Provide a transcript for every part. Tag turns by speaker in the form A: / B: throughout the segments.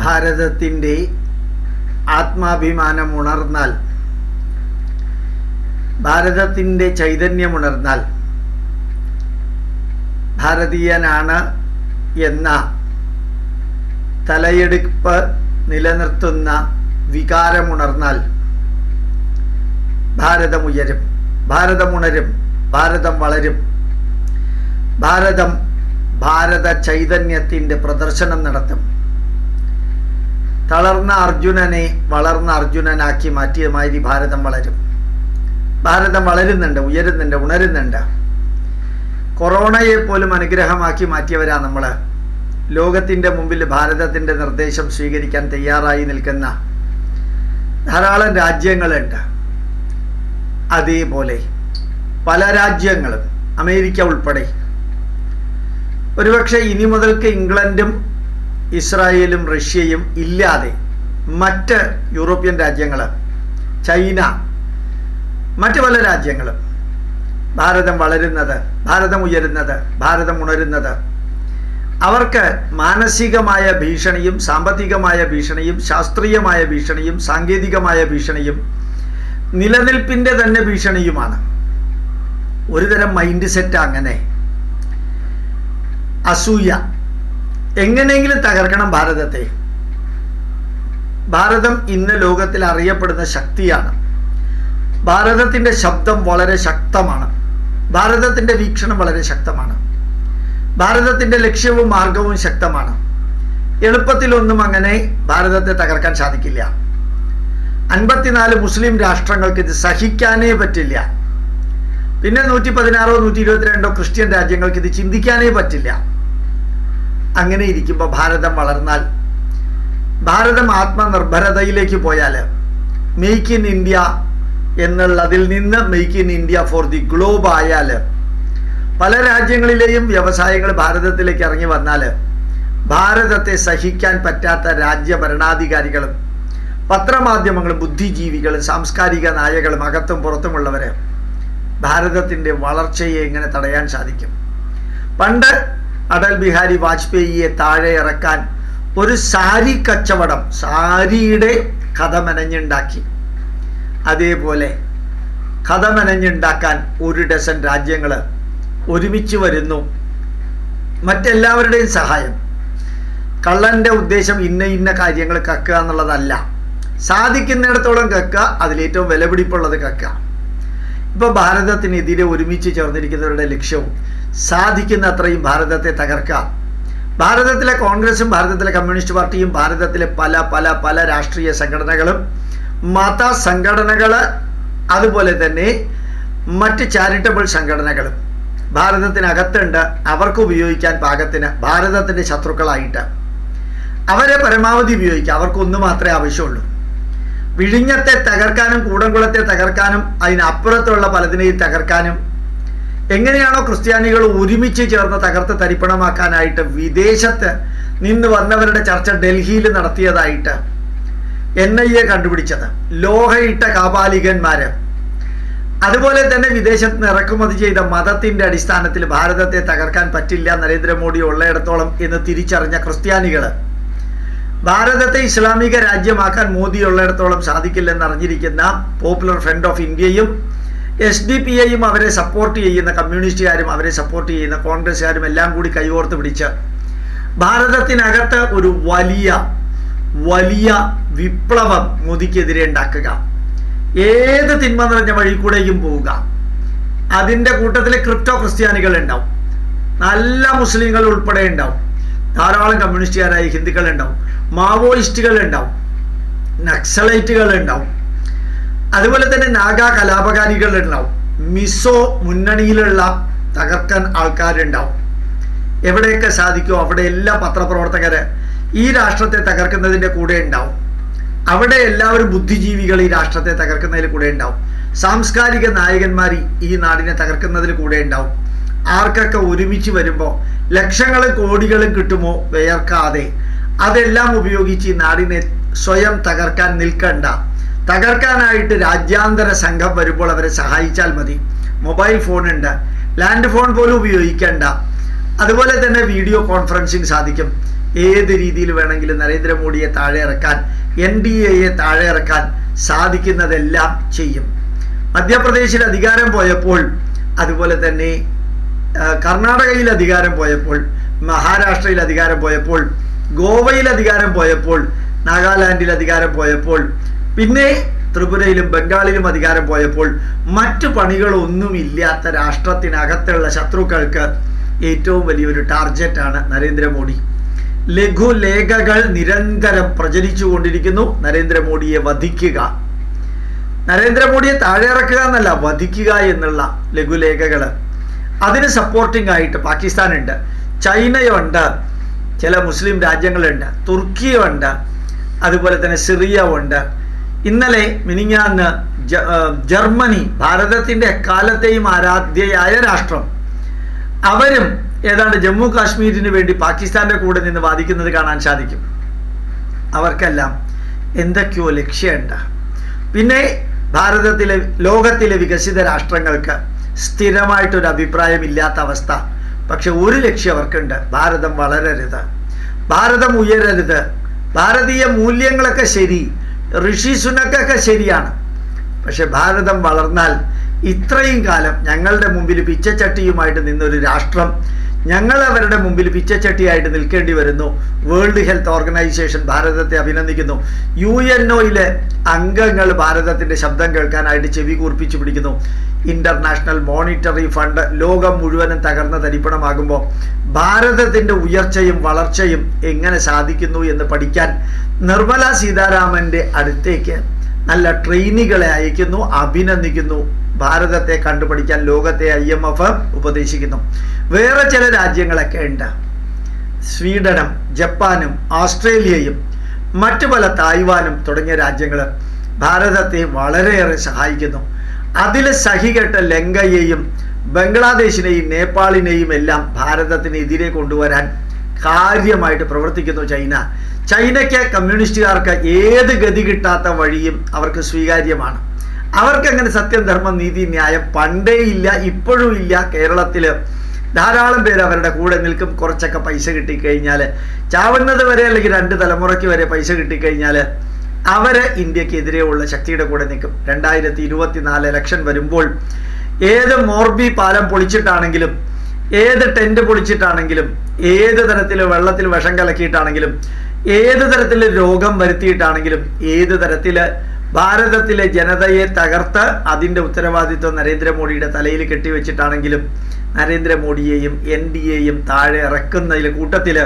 A: ഭാരതത്തിൻ്റെ ആത്മാഭിമാനം ഉണർന്നാൽ ഭാരതത്തിൻ്റെ ചൈതന്യമുണർന്നാൽ ഭാരതീയനാണ് എന്ന തലയെടുപ്പ് നിലനിർത്തുന്ന വികാരമുണർന്നാൽ ഭാരതം ഉയരും ഭാരതം ഉണരും ഭാരതം വളരും ഭാരതം ഭാരത ചൈതന്യത്തിൻ്റെ പ്രദർശനം നടത്തും തളർന്ന അർജുനനെ വളർന്ന അർജുനനാക്കി മാറ്റിയ മാതിരി ഭാരതം വളരും ഭാരതം വളരുന്നുണ്ട് ഉയരുന്നുണ്ട് ഉണരുന്നുണ്ട് കൊറോണയെ പോലും അനുഗ്രഹമാക്കി മാറ്റിയവരാ നമ്മൾ ലോകത്തിൻ്റെ മുമ്പിൽ ഭാരതത്തിൻ്റെ നിർദ്ദേശം സ്വീകരിക്കാൻ തയ്യാറായി നിൽക്കുന്ന ധാരാളം രാജ്യങ്ങളുണ്ട് അതേപോലെ പല രാജ്യങ്ങളും അമേരിക്ക ഉൾപ്പെടെ ഒരുപക്ഷെ ഇനി മുതൽക്ക് ഇംഗ്ലണ്ടും ഇസ്രായേലും റഷ്യയും ഇല്ലാതെ മറ്റ് യൂറോപ്യൻ രാജ്യങ്ങൾ ചൈന മറ്റ് പല രാജ്യങ്ങളും ഭാരതം വളരുന്നത് ഭാരതം ഉയരുന്നത് ഭാരതം ഉണരുന്നത് അവർക്ക് മാനസികമായ ഭീഷണിയും സാമ്പത്തികമായ ഭീഷണിയും ശാസ്ത്രീയമായ ഭീഷണിയും സാങ്കേതികമായ ഭീഷണിയും നിലനിൽപ്പിൻ്റെ തന്നെ ഭീഷണിയുമാണ് ഒരുതരം മൈൻഡ് സെറ്റ് അങ്ങനെ അസൂയ എങ്ങനെയെങ്കിലും തകർക്കണം ഭാരതത്തെ ഭാരതം ഇന്ന് ലോകത്തിൽ അറിയപ്പെടുന്ന ശക്തിയാണ് ഭാരതത്തിൻ്റെ ശബ്ദം വളരെ ശക്തമാണ് ഭാരതത്തിൻ്റെ വീക്ഷണം വളരെ ശക്തമാണ് ഭാരതത്തിൻ്റെ ലക്ഷ്യവും മാർഗവും ശക്തമാണ് എളുപ്പത്തിലൊന്നും അങ്ങനെ ഭാരതത്തെ തകർക്കാൻ സാധിക്കില്ല അൻപത്തിനാല് മുസ്ലിം രാഷ്ട്രങ്ങൾക്ക് ഇത് സഹിക്കാനേ പറ്റില്ല പിന്നെ നൂറ്റി പതിനാറോ നൂറ്റി ഇരുപത്തിരണ്ടോ ക്രിസ്ത്യൻ രാജ്യങ്ങൾക്ക് ഇത് ചിന്തിക്കാനേ പറ്റില്ല അങ്ങനെ ഇരിക്കുമ്പോൾ ഭാരതം വളർന്നാൽ ഭാരതം ആത്മനിർഭരതയിലേക്ക് പോയാൽ മെയ്ക്ക് ഇൻ ഇന്ത്യ എന്നുള്ളതിൽ നിന്ന് make in India for the globe ആയാൽ പല രാജ്യങ്ങളിലെയും വ്യവസായങ്ങൾ ഭാരതത്തിലേക്ക് ഇറങ്ങി വന്നാൽ ഭാരതത്തെ സഹിക്കാൻ പറ്റാത്ത രാജ്യ ഭരണാധികാരികളും പത്രമാധ്യമങ്ങളും ബുദ്ധിജീവികളും സാംസ്കാരിക നായകളും അകത്തും പുറത്തുമുള്ളവർ ഭാരതത്തിൻ്റെ വളർച്ചയെ എങ്ങനെ തടയാൻ സാധിക്കും പണ്ട് അടൽ ബിഹാരി വാജ്പേയിയെ താഴെ ഇറക്കാൻ ഒരു സാരി കച്ചവടം സാരിയുടെ കഥ മെനഞ്ഞുണ്ടാക്കി അതേപോലെ കഥ മെനഞ്ഞുണ്ടാക്കാൻ ഒരു ഡസൻ രാജ്യങ്ങൾ ഒരുമിച്ച് വരുന്നു മറ്റെല്ലാവരുടെയും സഹായം കള്ളൻ്റെ ഉദ്ദേശം ഇന്ന ഇന്ന കാര്യങ്ങൾ കക്കുക എന്നുള്ളതല്ല സാധിക്കുന്നിടത്തോളം കക്കുക അതിലേറ്റവും വിലപിടിപ്പുള്ളത് കക്കുക ഇപ്പോൾ ഭാരതത്തിനെതിരെ ഒരുമിച്ച് ചേർന്നിരിക്കുന്നവരുടെ ലക്ഷ്യവും സാധിക്കുന്ന അത്രയും ഭാരതത്തെ തകർക്കുക ഭാരതത്തിലെ കോൺഗ്രസും ഭാരതത്തിലെ കമ്മ്യൂണിസ്റ്റ് പാർട്ടിയും ഭാരതത്തിലെ പല പല പല രാഷ്ട്രീയ സംഘടനകളും മത സംഘടനകൾ അതുപോലെ തന്നെ മറ്റ് ചാരിറ്റബിൾ സംഘടനകളും ഭാരതത്തിനകത്തുണ്ട് അവർക്ക് ഉപയോഗിക്കാൻ പാകത്തിന് ഭാരതത്തിൻ്റെ ശത്രുക്കളായിട്ട് അവരെ പരമാവധി ഉപയോഗിക്കുക അവർക്കൊന്നു മാത്രമേ ആവശ്യമുള്ളൂ വിഴിഞ്ഞത്തെ തകർക്കാനും കൂടംകുളത്തെ തകർക്കാനും അതിനപ്പുറത്തുള്ള പലതിനെയും തകർക്കാനും എങ്ങനെയാണോ ക്രിസ്ത്യാനികൾ ഒരുമിച്ച് ചേർന്ന് തകർത്ത് തരിപ്പണമാക്കാനായിട്ട് വിദേശത്ത് നിന്ന് വന്നവരുടെ ചർച്ച ഡൽഹിയിൽ നടത്തിയതായിട്ട് എൻ ഐ എ കണ്ടുപിടിച്ചത് ലോഹയിട്ട കാപാലികന്മാര് അതുപോലെ തന്നെ വിദേശത്ത് നിന്ന് ഇറക്കുമതി ചെയ്ത മതത്തിന്റെ അടിസ്ഥാനത്തിൽ ഭാരതത്തെ തകർക്കാൻ പറ്റില്ല നരേന്ദ്രമോദി ഉള്ളയിടത്തോളം എന്ന് തിരിച്ചറിഞ്ഞ ക്രിസ്ത്യാനികൾ ഭാരതത്തെ ഇസ്ലാമിക രാജ്യമാക്കാൻ മോദി ഉള്ളിടത്തോളം സാധിക്കില്ലെന്ന് അറിഞ്ഞിരിക്കുന്ന പോപ്പുലർ ഫ്രണ്ട് ഓഫ് ഇന്ത്യയും എസ് ഡി പി ഐയും അവരെ സപ്പോർട്ട് ചെയ്യുന്ന കമ്മ്യൂണിസ്റ്റുകാരും അവരെ സപ്പോർട്ട് ചെയ്യുന്ന കോൺഗ്രസ്സുകാരും എല്ലാം കൂടി കൈകോർത്ത് പിടിച്ച് ഭാരതത്തിനകത്ത് ഒരു വലിയ വലിയ വിപ്ലവം മോദിക്കെതിരെ ഉണ്ടാക്കുക ഏത് തിന്മ നിറഞ്ഞ വഴി കൂടെയും പോവുക അതിൻ്റെ കൂട്ടത്തിൽ ക്രിപ്റ്റോ ക്രിസ്ത്യാനികൾ ഉണ്ടാവും നല്ല മുസ്ലിങ്ങൾ ഉൾപ്പെടെ ഉണ്ടാവും ധാരാളം കമ്മ്യൂണിസ്റ്റുകാരായ ഹിന്ദുക്കൾ ഉണ്ടാവും മാവോയിസ്റ്റുകൾ ഉണ്ടാവും നക്സലൈറ്റുകൾ ഉണ്ടാവും അതുപോലെ തന്നെ നാഗ കലാപകാരികൾ ഉണ്ടാവും മിസോ മുന്നണിയിലുള്ള തകർക്കാൻ ആൾക്കാരുണ്ടാവും എവിടെയൊക്കെ സാധിക്കുമോ അവിടെ എല്ലാ പത്രപ്രവർത്തകര് ഈ രാഷ്ട്രത്തെ തകർക്കുന്നതിൻ്റെ കൂടെ ഉണ്ടാവും അവിടെ എല്ലാവരും ബുദ്ധിജീവികൾ ഈ രാഷ്ട്രത്തെ തകർക്കുന്നതിൽ കൂടെ ഉണ്ടാവും സാംസ്കാരിക നായകന്മാർ ഈ നാടിനെ തകർക്കുന്നതിൽ കൂടെ ഉണ്ടാവും ആർക്കൊക്കെ ഒരുമിച്ച് വരുമ്പോൾ ലക്ഷങ്ങളും കോടികളും കിട്ടുമോ വേർക്കാതെ അതെല്ലാം ഉപയോഗിച്ച് ഈ നാടിനെ സ്വയം തകർക്കാൻ നിൽക്കണ്ട തകർക്കാനായിട്ട് രാജ്യാന്തര സംഘം വരുമ്പോൾ അവരെ സഹായിച്ചാൽ മതി മൊബൈൽ ഫോൺ ഉണ്ട് ലാൻഡ് ഫോൺ പോലും ഉപയോഗിക്കേണ്ട അതുപോലെ തന്നെ വീഡിയോ കോൺഫറൻസിങ് സാധിക്കും ഏത് രീതിയിൽ വേണമെങ്കിലും നരേന്ദ്രമോദിയെ താഴെ ഇറക്കാൻ എൻ ഡി എയെ താഴെ ഇറക്കാൻ സാധിക്കുന്നതെല്ലാം ചെയ്യും മധ്യപ്രദേശിൽ അധികാരം പോയപ്പോൾ അതുപോലെ തന്നെ ആ, കർണാടകയിൽ അധികാരം പോയപ്പോൾ മഹാരാഷ്ട്രയിൽ അധികാരം പോയപ്പോൾ ഗോവയിൽ അധികാരം പോയപ്പോൾ നാഗാലാൻഡിൽ അധികാരം പോയപ്പോൾ പിന്നെ ത്രിപുരയിലും ബംഗാളിലും അധികാരം പോയപ്പോൾ മറ്റു പണികളൊന്നുമില്ലാത്ത രാഷ്ട്രത്തിനകത്തുള്ള ശത്രുക്കൾക്ക് ഏറ്റവും വലിയൊരു ടാർജറ്റാണ് നരേന്ദ്രമോദി ലഘുലേഖകൾ നിരന്തരം പ്രചരിച്ചു കൊണ്ടിരിക്കുന്നു നരേന്ദ്രമോദിയെ വധിക്കുക നരേന്ദ്രമോദിയെ താഴെ ഇറക്കുക എന്നല്ല വധിക്കുക എന്നുള്ള ലഘുലേഖകൾ അതിന് സപ്പോർട്ടിംഗ് ആയിട്ട് പാകിസ്ഥാനുണ്ട് ചൈനയുണ്ട് ചില മുസ്ലിം രാജ്യങ്ങളുണ്ട് തുർക്കിയുണ്ട് അതുപോലെ തന്നെ സിറിയ ഉണ്ട് ഇന്നലെ മിനിങ്ങാന്ന് ജ- ആ, ജർമ്മനി ഭാരതത്തിന്റെ എക്കാലത്തെയും ആരാധ്യയായ രാഷ്ട്രം അവരും ഏതാണ്ട് ജമ്മു കാശ്മീരിന് വേണ്ടി പാകിസ്ഥാന്റെ കൂടെ നിന്ന് വാദിക്കുന്നത് കാണാൻ സാധിക്കും അവർക്കെല്ലാം എന്തൊക്കെയോ ലക്ഷ്യമുണ്ട് പിന്നെ ഭാരതത്തിലെ ലോകത്തിലെ വികസിത രാഷ്ട്രങ്ങൾക്ക് സ്ഥിരമായിട്ടൊരു അഭിപ്രായമില്ലാത്ത അവസ്ഥ പക്ഷെ ഒരു ലക്ഷ്യം അവർക്കുണ്ട് ഭാരതം വളരരുത് ഭാരതം ഉയരരുത് ഭാരതീയ മൂല്യങ്ങളൊക്കെ ശരി ഋഷി സുനക്കൊക്കെ ശരിയാണ് പക്ഷെ ഭാരതം വളർന്നാൽ ഇത്രയും കാലം ഞങ്ങളുടെ മുമ്പിൽ പിച്ചച്ചട്ടിയുമായിട്ട് നിന്നൊരു രാഷ്ട്രം ഞങ്ങൾ അവരുടെ മുമ്പിൽ പിച്ചച്ചട്ടിയായിട്ട് നിൽക്കേണ്ടി വരുന്നു വേൾഡ് ഹെൽത്ത് ഓർഗനൈസേഷൻ ഭാരതത്തെ അഭിനന്ദിക്കുന്നു യു എൻ ഒയിലെ അംഗങ്ങൾ ഭാരതത്തിന്റെ ശബ്ദം കേൾക്കാനായിട്ട് ചെവി കൂർപ്പിച്ചു പിടിക്കുന്നു ഇന്റർനാഷണൽ മോണിറ്ററി ഫണ്ട് ലോകം മുഴുവനും തകർന്ന തരിപ്പണമാകുമ്പോൾ ഭാരതത്തിന്റെ ഉയർച്ചയും വളർച്ചയും എങ്ങനെ സാധിക്കുന്നു എന്ന് പഠിക്കാൻ നിർമ്മല സീതാരാമന്റെ അടുത്തേക്ക് നല്ല ട്രെയിനികളെ അയക്കുന്നു അഭിനന്ദിക്കുന്നു ഭാരതത്തെ കണ്ടുപഠിക്കാൻ ലോകത്തെ ഐ എം എഫ് ഉപദേശിക്കുന്നു വേറെ ചില രാജ്യങ്ങളൊക്കെ ഉണ്ട് സ്വീഡനും ജപ്പാനും ഓസ്ട്രേലിയയും മറ്റു പല തായ്വാനും തുടങ്ങിയ രാജ്യങ്ങൾ ഭാരതത്തെ വളരെയേറെ സഹായിക്കുന്നു അതിൽ സഹികെട്ട ലങ്കയെയും ബംഗ്ലാദേശിനെയും നേപ്പാളിനെയും എല്ലാം ഭാരതത്തിനെതിരെ കൊണ്ടുവരാൻ കാര്യമായിട്ട് പ്രവർത്തിക്കുന്നു ചൈന ചൈനയ്ക്ക് കമ്മ്യൂണിസ്റ്റുകാർക്ക് ഏത് ഗതി കിട്ടാത്ത വഴിയും അവർക്ക് സ്വീകാര്യമാണ് അവർക്ക് അങ്ങനെ സത്യം ധർമ്മം നീതി ന്യായം പണ്ടേ ഇല്ല ഇപ്പോഴും ഇല്ല കേരളത്തിൽ ധാരാളം പേര് അവരുടെ കൂടെ നിൽക്കും കുറച്ചൊക്കെ പൈസ കിട്ടിക്കഴിഞ്ഞാൽ ചാവുന്നത് വരെ അല്ലെങ്കിൽ രണ്ട് തലമുറയ്ക്ക് വരെ പൈസ കിട്ടിക്കഴിഞ്ഞാൽ അവര് ഇന്ത്യക്കെതിരെയുള്ള ശക്തിയുടെ കൂടെ നിൽക്കും രണ്ടായിരത്തി ഇരുപത്തിനാല് ഇലക്ഷൻ വരുമ്പോൾ ഏത് മോർബി പാലം പൊളിച്ചിട്ടാണെങ്കിലും ഏത് ടെന്റ് പൊളിച്ചിട്ടാണെങ്കിലും ഏത് തരത്തിൽ വെള്ളത്തിൽ വിഷം കലക്കിയിട്ടാണെങ്കിലും ഏത് തരത്തിൽ രോഗം വരുത്തിയിട്ടാണെങ്കിലും ഏത് തരത്തിൽ ഭാരതത്തിലെ ജനതയെ തകർത്ത് അതിന്റെ ഉത്തരവാദിത്വം നരേന്ദ്രമോദിയുടെ തലയിൽ കെട്ടിവെച്ചിട്ടാണെങ്കിലും നരേന്ദ്രമോദിയെയും എൻ ഡി എയും താഴെ ഇറക്കുന്നതിൽ കൂട്ടത്തില്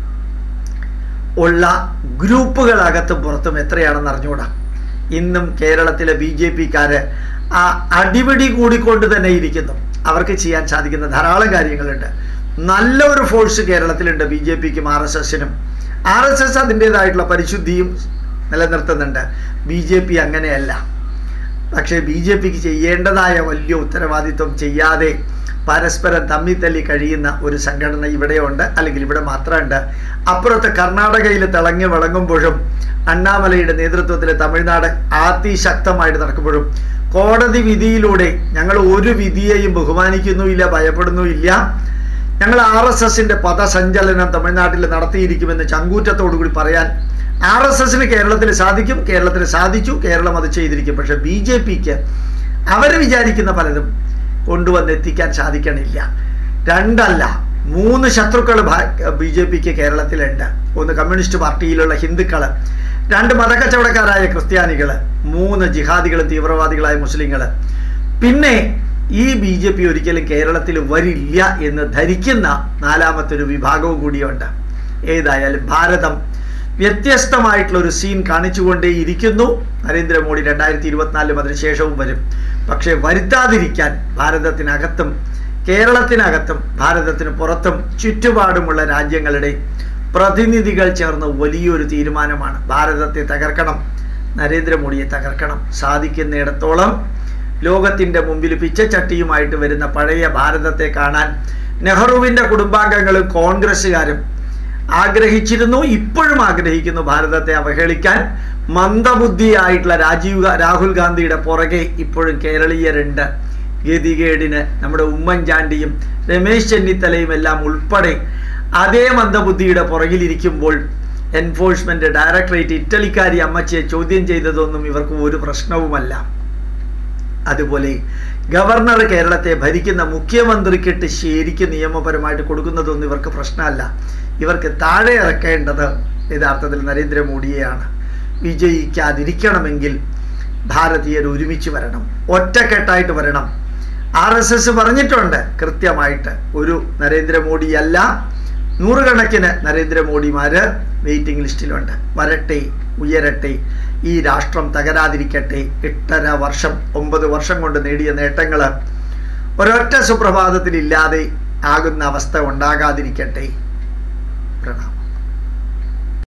A: ഉള്ള ഗ്രൂപ്പുകളകത്തും പുറത്തും എത്രയാണെന്ന് അറിഞ്ഞുകൂടാ ഇന്നും കേരളത്തിലെ ബി ജെ പിക്കാര് ആ അടിപിടി കൂടിക്കൊണ്ട് തന്നെ ഇരിക്കുന്നു അവർക്ക് ചെയ്യാൻ സാധിക്കുന്ന ധാരാളം കാര്യങ്ങളുണ്ട് നല്ല ഒരു ഫോഴ്സ് കേരളത്തിലുണ്ട് ബി ജെ പിക്കും ആർ എസ് എസിനും ആർ എസ് എസ് അതിൻ്റെതായിട്ടുള്ള പരിശുദ്ധിയും നിലനിർത്തുന്നുണ്ട് ബി ജെ പി അങ്ങനെയല്ല പക്ഷേ ബി ജെ പിക്ക് ചെയ്യേണ്ടതായ വലിയ ഉത്തരവാദിത്വം ചെയ്യാതെ പരസ്പരം തമ്മി തല്ലി കഴിയുന്ന ഒരു സംഘടന ഇവിടെയുണ്ട് അല്ലെങ്കിൽ ഇവിടെ മാത്രമുണ്ട് അപ്പുറത്ത് കർണാടകയിൽ തിളങ്ങി വിളങ്ങുമ്പോഴും അണ്ണാമലയുടെ നേതൃത്വത്തിൽ തമിഴ്നാട് അതിശക്തമായിട്ട് നടക്കുമ്പോഴും കോടതി വിധിയിലൂടെ ഞങ്ങൾ ഒരു വിധിയെയും ബഹുമാനിക്കുന്നുമില്ല ഭയപ്പെടുന്നുമില്ല ഞങ്ങൾ ആർ എസ് എസിന്റെ പദസഞ്ചലനം തമിഴ്നാട്ടിൽ നടത്തിയിരിക്കുമെന്ന് ചങ്കൂറ്റത്തോടുകൂടി പറയാൻ ആർ എസ് എസിന് കേരളത്തിൽ സാധിക്കും കേരളത്തിൽ സാധിച്ചു കേരളം അത് ചെയ്തിരിക്കും പക്ഷെ ബി ജെ പിക്ക് അവർ വിചാരിക്കുന്ന പലതും കൊണ്ടുവന്നെത്തിക്കാൻ സാധിക്കണില്ല രണ്ടല്ല മൂന്ന് ശത്രുക്കൾ ബി ജെ പിക്ക് കേരളത്തിലുണ്ട് ഒന്ന് കമ്മ്യൂണിസ്റ്റ് പാർട്ടിയിലുള്ള ഹിന്ദുക്കൾ രണ്ട് മതക്കച്ചവടക്കാരായ ക്രിസ്ത്യാനികൾ മൂന്ന് ജിഹാദികളും തീവ്രവാദികളായ മുസ്ലിങ്ങൾ പിന്നെ ഈ ബി ജെ പി ഒരിക്കലും കേരളത്തിൽ വരില്ല എന്ന് ധരിക്കുന്ന നാലാമത്തെ ഒരു വിഭാഗവും കൂടിയുണ്ട് ഏതായാലും ഭാരതം വ്യത്യസ്തമായിട്ടുള്ള ഒരു സീൻ കാണിച്ചുകൊണ്ടേ ഇരിക്കുന്നു നരേന്ദ്രമോദി രണ്ടായിരത്തി ഇരുപത്തിനാലിലും അതിനുശേഷവും വരും പക്ഷേ വരുത്താതിരിക്കാൻ ഭാരതത്തിനകത്തും കേരളത്തിനകത്തും ഭാരതത്തിന് പുറത്തും ചുറ്റുപാടുമുള്ള രാജ്യങ്ങളുടെ പ്രതിനിധികൾ ചേർന്ന് വലിയൊരു തീരുമാനമാണ് ഭാരതത്തെ തകർക്കണം നരേന്ദ്രമോദിയെ തകർക്കണം സാധിക്കുന്നിടത്തോളം ലോകത്തിൻ്റെ മുമ്പിൽ പിച്ചച്ചട്ടിയുമായിട്ട് വരുന്ന പഴയ ഭാരതത്തെ കാണാൻ നെഹ്റുവിൻ്റെ കുടുംബാംഗങ്ങളും കോൺഗ്രസ്സുകാരും ആഗ്രഹിച്ചിരുന്നു ഇപ്പോഴും ആഗ്രഹിക്കുന്നു ഭാരതത്തെ അവഹേളിക്കാൻ മന്ദബുദ്ധിയായിട്ടുള്ള രാജീവ് ഗാ- രാഹുൽ ഗാന്ധിയുടെ പുറകെ ഇപ്പോഴും കേരളീയരുണ്ട് ഗതികേടിന് നമ്മുടെ ഉമ്മൻചാണ്ടിയും രമേശ് ചെന്നിത്തലയും എല്ലാം ഉൾപ്പെടെ അതേ മന്ദബുദ്ധിയുടെ പുറകിലിരിക്കുമ്പോൾ എൻഫോഴ്സ്മെന്റ് ഡയറക്ടറേറ്റ് ഇറ്റലിക്കാരി അമ്മച്ചിയെ ചോദ്യം ചെയ്തതൊന്നും ഇവർക്ക് ഒരു പ്രശ്നവുമല്ല അതുപോലെ ഗവർണർ കേരളത്തെ ഭരിക്കുന്ന മുഖ്യമന്ത്രിക്കിട്ട് ശരിക്ക് നിയമപരമായിട്ട് കൊടുക്കുന്നതൊന്നും ഇവർക്ക് പ്രശ്നമല്ല ഇവർക്ക് താഴെ ഇറക്കേണ്ടത് യഥാർത്ഥത്തിൽ നരേന്ദ്രമോദിയെയാണ് വിജയിക്കാതിരിക്കണമെങ്കിൽ ഭാരതീയർ ഒരുമിച്ച് വരണം ഒറ്റക്കെട്ടായിട്ട് വരണം ആർ എസ് എസ് പറഞ്ഞിട്ടുണ്ട് കൃത്യമായിട്ട് ഒരു നരേന്ദ്രമോദിയല്ല നൂറുകണക്കിന് നരേന്ദ്രമോദിമാര് വെയിറ്റിംഗ് ലിസ്റ്റിലുണ്ട് വരട്ടെ ഉയരട്ടെ ഈ രാഷ്ട്രം തകരാതിരിക്കട്ടെ എട്ടര വർഷം ഒമ്പത് വർഷം കൊണ്ട് നേടിയ നേട്ടങ്ങൾ ഒരൊറ്റ സുപ്രഭാതത്തിൽ ഇല്ലാതെ ആകുന്ന അവസ്ഥ ഉണ്ടാകാതിരിക്കട്ടെ പ്രണാമം